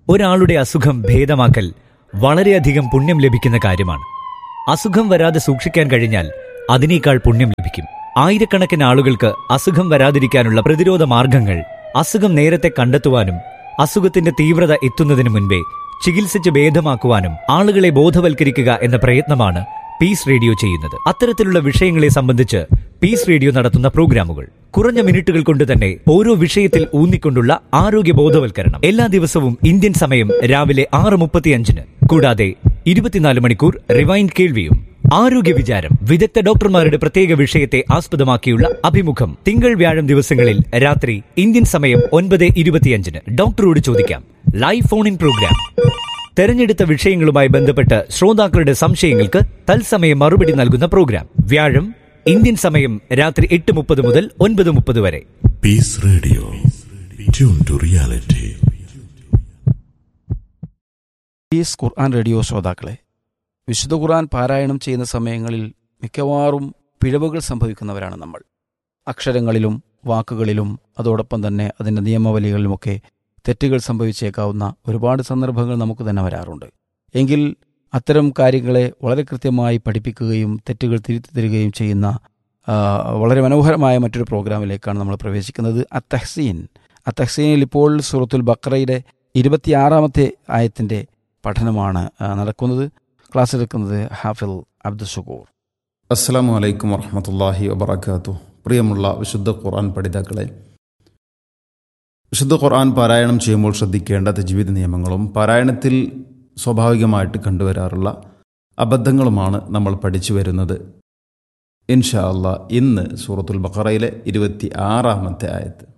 ഒരാളുടെ അസുഖം ഭേദമാക്കൽ വളരെയധികം പുണ്യം ലഭിക്കുന്ന കാര്യമാണ് അസുഖം വരാതെ സൂക്ഷിക്കാൻ കഴിഞ്ഞാൽ അതിനേക്കാൾ പുണ്യം ലഭിക്കും ആയിരക്കണക്കിന് ആളുകൾക്ക് അസുഖം വരാതിരിക്കാനുള്ള പ്രതിരോധ മാർഗങ്ങൾ അസുഖം നേരത്തെ കണ്ടെത്തുവാനും അസുഖത്തിന്റെ തീവ്രത എത്തുന്നതിന് മുൻപേ ചികിത്സിച്ച് ഭേദമാക്കുവാനും ആളുകളെ ബോധവൽക്കരിക്കുക എന്ന പ്രയത്നമാണ് പീസ് റേഡിയോ ചെയ്യുന്നത് അത്തരത്തിലുള്ള വിഷയങ്ങളെ സംബന്ധിച്ച് പീസ് റേഡിയോ നടത്തുന്ന പ്രോഗ്രാമുകൾ കുറഞ്ഞ മിനിറ്റുകൾ കൊണ്ട് തന്നെ ഓരോ വിഷയത്തിൽ ഊന്നിക്കൊണ്ടുള്ള ആരോഗ്യ ബോധവൽക്കരണം എല്ലാ ദിവസവും ഇന്ത്യൻ സമയം രാവിലെ ആറ് മുപ്പത്തിയഞ്ചിന് കൂടാതെ ഇരുപത്തിനാല് മണിക്കൂർ റിവൈൻഡ് കേൾവിയും ആരോഗ്യ വിചാരം വിദഗ്ധ ഡോക്ടർമാരുടെ പ്രത്യേക വിഷയത്തെ ആസ്പദമാക്കിയുള്ള അഭിമുഖം തിങ്കൾ വ്യാഴം ദിവസങ്ങളിൽ രാത്രി ഇന്ത്യൻ സമയം ഒൻപത് ഇരുപത്തിയഞ്ചിന് ഡോക്ടറോട് ചോദിക്കാം ലൈവ് ഫോൺ ഇൻ പ്രോഗ്രാം തെരഞ്ഞെടുത്ത വിഷയങ്ങളുമായി ബന്ധപ്പെട്ട് ശ്രോതാക്കളുടെ സംശയങ്ങൾക്ക് തത്സമയം മറുപടി നൽകുന്ന പ്രോഗ്രാം വ്യാഴം ഇന്ത്യൻ സമയം രാത്രി എട്ട് മുപ്പത് മുതൽ ഒൻപത് മുപ്പത് വരെ Peace Radio. Tune to reality. Peace Quran radio ശ്രോതാക്കളെ വിശുദ്ധ ഖുർആൻ പാരായണം ചെയ്യുന്ന സമയങ്ങളിൽ മിക്കവാറും പിഴവുകൾ സംഭവിക്കുന്നവരാണ് നമ്മൾ അക്ഷരങ്ങളിലും വാക്കുകളിലും അതോടൊപ്പം തന്നെ അതിൻ്റെ നിയമവലികളിലുമൊക്കെ തെറ്റുകൾ സംഭവിച്ചേക്കാവുന്ന ഒരുപാട് സന്ദർഭങ്ങൾ നമുക്ക് തന്നെ വരാറുണ്ട് എങ്കിൽ അത്തരം കാര്യങ്ങളെ വളരെ കൃത്യമായി പഠിപ്പിക്കുകയും തെറ്റുകൾ തിരുത്തി തരികയും ചെയ്യുന്ന ആ, വളരെ മനോഹരമായ മറ്റൊരു പ്രോഗ്രാമിലേക്കാണ് നമ്മൾ പ്രവേശിക്കുന്നത് അത്തഹ്സീൻ അത്തഹ്സീനിൽ ഇപ്പോൾ സൂറത്തുൽ ബക്രയുടെ ഇരുപത്തിയാറാമത്തെ ആയത്തിൻ്റെ പഠനമാണ് ആ, നടക്കുന്നത് ക്ലാസ് എടുക്കുന്നത് ഹാഫിൽ അബ്ദുൽ ഷുക്കൂർ അസ്സാം വലൈക്കും വർഹമത്തല്ലാഹി വബർക്കാത്തു പ്രിയമുള്ള വിശുദ്ധ ഖുർആൻ പഠിതാക്കളെ വിശുദ്ധ ഖുർആൻ പാരായണം ചെയ്യുമ്പോൾ ശ്രദ്ധിക്കേണ്ട തജ്വീദ് നിയമങ്ങളും പാരായണത്തിൽ സ്വാഭാവികമായിട്ട് കണ്ടുവരാറുള്ള അബദ്ധങ്ങളുമാണ് നമ്മൾ പഠിച്ചു വരുന്നത് ഇൻഷാ അള്ളാ ഇന്ന് സൂറത്തുൽ ബഖറയിലെ ഇരുപത്തി ആറാമത്തെ ആയത്ത്